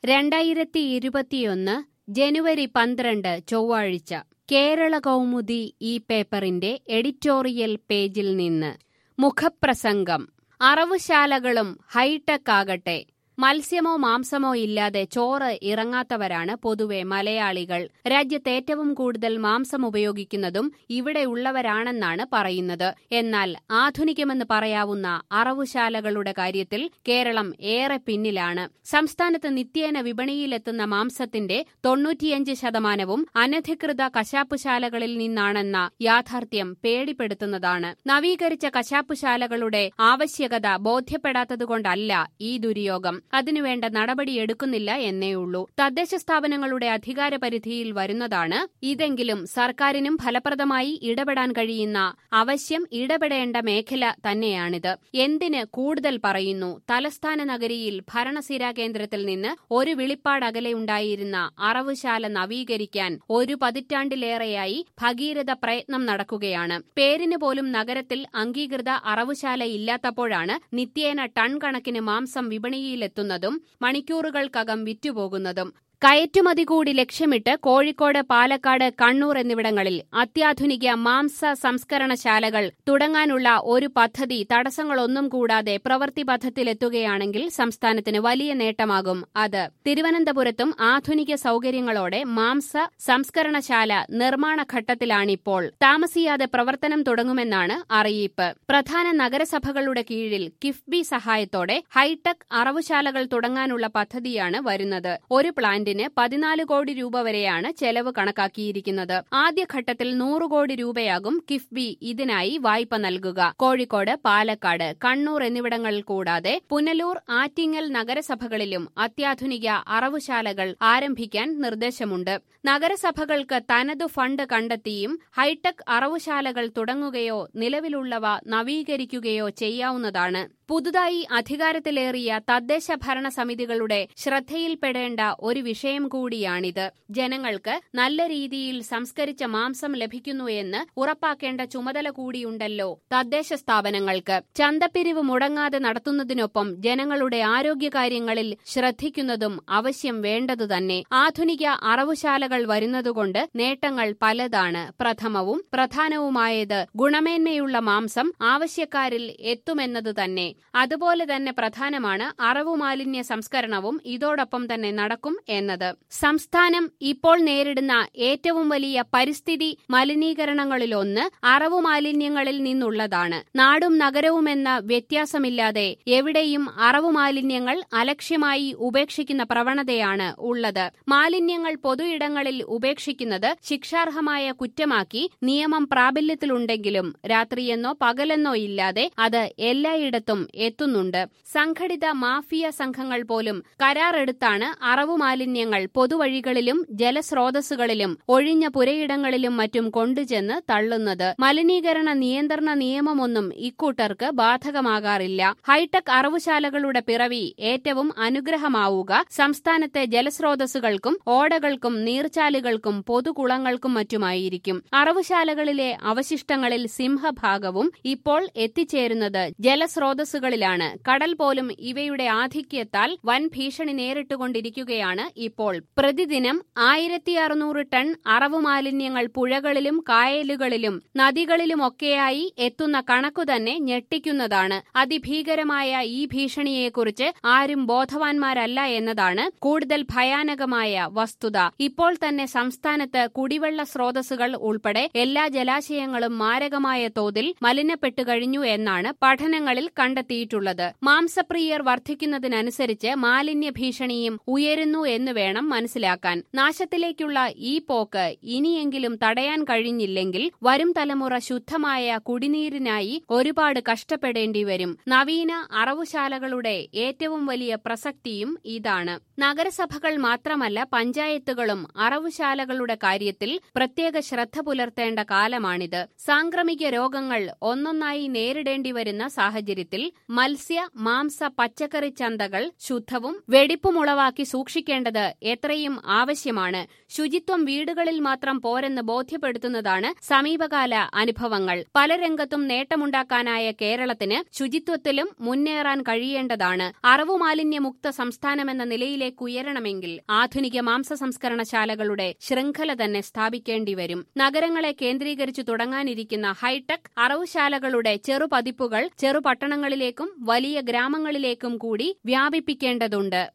രണ്ടായിരത്തി ഇരുപത്തിയൊന്ന് ജനുവരി പന്ത്രണ്ട് ചൊവ്വാഴ്ച കേരള കൗമുദി ഈ പേപ്പറിന്റെ എഡിറ്റോറിയൽ പേജിൽ നിന്ന് മുഖപ്രസംഗം അറവുശാലകളും ഹൈടെക് ആകട്ടെ മത്സ്യമോ മാംസമോ ഇല്ലാതെ ചോറ് ഇറങ്ങാത്തവരാണ് പൊതുവെ മലയാളികൾ രാജ്യത്ത് ഏറ്റവും കൂടുതൽ മാംസം ഉപയോഗിക്കുന്നതും ഇവിടെയുള്ളവരാണെന്നാണ് പറയുന്നത് എന്നാൽ ആധുനികമെന്ന് പറയാവുന്ന അറവുശാലകളുടെ കാര്യത്തിൽ കേരളം ഏറെ പിന്നിലാണ് സംസ്ഥാനത്ത് നിത്യേന വിപണിയിലെത്തുന്ന മാംസത്തിന്റെ തൊണ്ണൂറ്റിയഞ്ച് ശതമാനവും അനധികൃത കശാപ്പുശാലകളിൽ നിന്നാണെന്ന യാഥാർത്ഥ്യം പേടിപ്പെടുത്തുന്നതാണ് നവീകരിച്ച കശാപ്പുശാലകളുടെ ആവശ്യകത ബോധ്യപ്പെടാത്തതുകൊണ്ടല്ല ഈ ദുര്യോഗം അതിനുവേണ്ട നടപടിയെടുക്കുന്നില്ല എന്നേയുള്ളൂ തദ്ദേശ സ്ഥാപനങ്ങളുടെ അധികാര പരിധിയിൽ വരുന്നതാണ് ഇതെങ്കിലും സർക്കാരിനും ഫലപ്രദമായി ഇടപെടാൻ കഴിയുന്ന അവശ്യം ഇടപെടേണ്ട മേഖല തന്നെയാണിത് എന്തിന് കൂടുതൽ പറയുന്നു തലസ്ഥാന നഗരിയിൽ ഭരണസിരാ കേന്ദ്രത്തിൽ നിന്ന് ഒരു വിളിപ്പാടകലെയുണ്ടായിരുന്ന അറവുശാല നവീകരിക്കാൻ ഒരു പതിറ്റാണ്ടിലേറെയായി ഭഗീരഥ പ്രയത്നം നടക്കുകയാണ് പേരിന് പോലും നഗരത്തിൽ അംഗീകൃത അറവുശാല ഇല്ലാത്തപ്പോഴാണ് നിത്യേന ടൺ കണക്കിന് മാംസം വിപണിയിലെത്തുന്നതും മണിക്കൂറുകൾക്കകം വിറ്റുപോകുന്നതും കയറ്റുമതി കൂടി ലക്ഷ്യമിട്ട് കോഴിക്കോട് പാലക്കാട് കണ്ണൂർ എന്നിവിടങ്ങളിൽ അത്യാധുനിക മാംസ സംസ്കരണശാലകൾ തുടങ്ങാനുള്ള ഒരു പദ്ധതി തടസ്സങ്ങളൊന്നും കൂടാതെ പ്രവൃത്തി പഥത്തിലെത്തുകയാണെങ്കിൽ സംസ്ഥാനത്തിന് വലിയ നേട്ടമാകും അത് തിരുവനന്തപുരത്തും ആധുനിക സൌകര്യങ്ങളോടെ മാംസ സംസ്കരണശാല നിർമ്മാണ ഘട്ടത്തിലാണിപ്പോൾ താമസിയാതെ പ്രവർത്തനം തുടങ്ങുമെന്നാണ് അറിയിപ്പ് പ്രധാന നഗരസഭകളുടെ കീഴിൽ കിഫ്ബി സഹായത്തോടെ ഹൈടെക് അറവുശാലകൾ തുടങ്ങാനുള്ള പദ്ധതിയാണ് വരുന്നത് ഒരു പ്ലാന്റ് പ്ലാന്റിന് പതിനാല് കോടി രൂപ വരെയാണ് ചെലവ് കണക്കാക്കിയിരിക്കുന്നത് ആദ്യഘട്ടത്തിൽ നൂറ് കോടി രൂപയാകും കിഫ്ബി ഇതിനായി വായ്പ നൽകുക കോഴിക്കോട് പാലക്കാട് കണ്ണൂർ എന്നിവിടങ്ങളിൽ കൂടാതെ പുനലൂർ ആറ്റിങ്ങൽ നഗരസഭകളിലും അത്യാധുനിക അറവുശാലകൾ ആരംഭിക്കാൻ നിർദ്ദേശമുണ്ട് നഗരസഭകൾക്ക് തനതു ഫണ്ട് കണ്ടെത്തിയും ഹൈടെക് അറവുശാലകൾ തുടങ്ങുകയോ നിലവിലുള്ളവ നവീകരിക്കുകയോ ചെയ്യാവുന്നതാണ് പുതുതായി അധികാരത്തിലേറിയ തദ്ദേശ ഭരണ സമിതികളുടെ ശ്രദ്ധയിൽപ്പെടേണ്ട ഒരു വിഷയം കൂടിയാണിത് ജനങ്ങൾക്ക് നല്ല രീതിയിൽ സംസ്കരിച്ച മാംസം ലഭിക്കുന്നു എന്ന് ഉറപ്പാക്കേണ്ട ചുമതല കൂടിയുണ്ടല്ലോ തദ്ദേശ സ്ഥാപനങ്ങൾക്ക് ചന്തപ്പിരിവ് മുടങ്ങാതെ നടത്തുന്നതിനൊപ്പം ജനങ്ങളുടെ ആരോഗ്യകാര്യങ്ങളിൽ ശ്രദ്ധിക്കുന്നതും അവശ്യം വേണ്ടതു തന്നെ ആധുനിക അറവുശാലകൾ വരുന്നതുകൊണ്ട് നേട്ടങ്ങൾ പലതാണ് പ്രഥമവും പ്രധാനവുമായത് ഗുണമേന്മയുള്ള മാംസം ആവശ്യക്കാരിൽ എത്തുമെന്നത് തന്നെ അതുപോലെ തന്നെ പ്രധാനമാണ് അറവു മാലിന്യ സംസ്കരണവും ഇതോടൊപ്പം തന്നെ നടക്കും എന്നത് സംസ്ഥാനം ഇപ്പോൾ നേരിടുന്ന ഏറ്റവും വലിയ പരിസ്ഥിതി മലിനീകരണങ്ങളിലൊന്ന് അറവു മാലിന്യങ്ങളിൽ നിന്നുള്ളതാണ് നാടും നഗരവുമെന്ന വ്യത്യാസമില്ലാതെ എവിടെയും അറവു മാലിന്യങ്ങൾ അലക്ഷ്യമായി ഉപേക്ഷിക്കുന്ന പ്രവണതയാണ് ഉള്ളത് മാലിന്യങ്ങൾ പൊതു ഇടങ്ങളിൽ ഉപേക്ഷിക്കുന്നത് ശിക്ഷാർഹമായ കുറ്റമാക്കി നിയമം പ്രാബല്യത്തിലുണ്ടെങ്കിലും രാത്രിയെന്നോ പകലെന്നോ ഇല്ലാതെ അത് എല്ലായിടത്തും എത്തുന്നുണ്ട് സംഘടിത മാഫിയ സംഘങ്ങൾ പോലും കരാറെടുത്താണ് അറവു മാലിന്യങ്ങൾ പൊതുവഴികളിലും ജലസ്രോതസ്സുകളിലും ഒഴിഞ്ഞ പുരയിടങ്ങളിലും മറ്റും കൊണ്ടുചെന്ന് തള്ളുന്നത് മലിനീകരണ നിയന്ത്രണ നിയമമൊന്നും ഇക്കൂട്ടർക്ക് ബാധകമാകാറില്ല ഹൈടെക് അറവുശാലകളുടെ പിറവി ഏറ്റവും അനുഗ്രഹമാവുക സംസ്ഥാനത്തെ ജലസ്രോതസ്സുകൾക്കും ഓടകൾക്കും നീർച്ചാലുകൾക്കും പൊതുകുളങ്ങൾക്കും മറ്റുമായിരിക്കും അറവുശാലകളിലെ അവശിഷ്ടങ്ങളിൽ സിംഹഭാഗവും ഇപ്പോൾ എത്തിച്ചേരുന്നത് ജലസ്രോതസ്സുകളിലാണ് കടൽ പോലും ഇവയുടെ ആധിക്യത്താൽ വൻ ഭീഷണി നേരിട്ടുകൊണ്ടിരിക്കുകയാണ് ഇപ്പോൾ പ്രതിദിനം ആയിരത്തി അറുന്നൂറ് ടൺ അറവു മാലിന്യങ്ങൾ പുഴകളിലും കായലുകളിലും നദികളിലുമൊക്കെയായി എത്തുന്ന കണക്കു തന്നെ ഞെട്ടിക്കുന്നതാണ് അതിഭീകരമായ ഈ ഭീഷണിയെക്കുറിച്ച് ആരും ബോധവാന്മാരല്ല എന്നതാണ് കൂടുതൽ ഭയാനകമായ വസ്തുത ഇപ്പോൾ തന്നെ സംസ്ഥാനത്ത് കുടിവെള്ള സ്രോതസ്സുകൾ ഉൾപ്പെടെ എല്ലാ ജലാശയങ്ങളും മാരകമായ തോതിൽ മലിനപ്പെട്ടു കഴിഞ്ഞു എന്നാണ് പഠനങ്ങളിൽ കണ്ടെത്തിയിട്ടുള്ളത് മാംസപ്രിയർ വർദ്ധിക്കുന്നതിനനുസരിച്ച് മാലിന്യ ഭീഷണിയും ഉയരുന്നു എന്ന് വേണം മനസ്സിലാക്കാൻ നാശത്തിലേക്കുള്ള ഈ പോക്ക് ഇനിയെങ്കിലും തടയാൻ കഴിഞ്ഞില്ലെങ്കിൽ വരും തലമുറ ശുദ്ധമായ കുടിനീരിനായി ഒരുപാട് കഷ്ടപ്പെടേണ്ടി വരും നവീന അറവുശാലകളുടെ ഏറ്റവും വലിയ പ്രസക്തിയും ഇതാണ് നഗരസഭകൾ മാത്രമല്ല പഞ്ചായത്തുകളും അറവുശാലകളുടെ കാര്യത്തിൽ പ്രത്യേക ശ്രദ്ധ പുലർത്തേണ്ട കാലമാണിത് സാംക്രമിക രോഗങ്ങൾ ഒന്നൊന്നായി നേരിടേണ്ടി വരുന്ന സാഹചര്യത്തിൽ മത്സ്യ മാംസ പച്ചക്കറി ചന്തകൾ ശുദ്ധവും വെടിപ്പുമുളവാക്കി സൂക്ഷിക്കേണ്ടത് എത്രയും ആവശ്യമാണ് ശുചിത്വം വീടുകളിൽ മാത്രം പോരെന്ന് ബോധ്യപ്പെടുത്തുന്നതാണ് സമീപകാല അനുഭവങ്ങൾ പല രംഗത്തും നേട്ടമുണ്ടാക്കാനായ കേരളത്തിന് ശുചിത്വത്തിലും മുന്നേറാൻ കഴിയേണ്ടതാണ് അറവുമാലിന്യമുക്ത സംസ്ഥാനമെന്ന നിലയിലേക്ക് ഉയരണമെങ്കിൽ ആധുനിക മാംസ സംസ്കരണശാലകളുടെ ശൃംഖല തന്നെ സ്ഥാപിക്കേണ്ടി വരും നഗരങ്ങളെ കേന്ദ്രീകരിച്ചു തുടങ്ങാനിരിക്കുന്ന ഹൈടെക് അറവുശാലകളുടെ ചെറുപതിപ്പുകൾ ചെറുപട്ടണങ്ങളിലേക്കും വലിയ ഗ്രാമങ്ങളിലേക്കും കൂടി വ്യാപിപ്പിക്കേണ്ടതുണ്ട്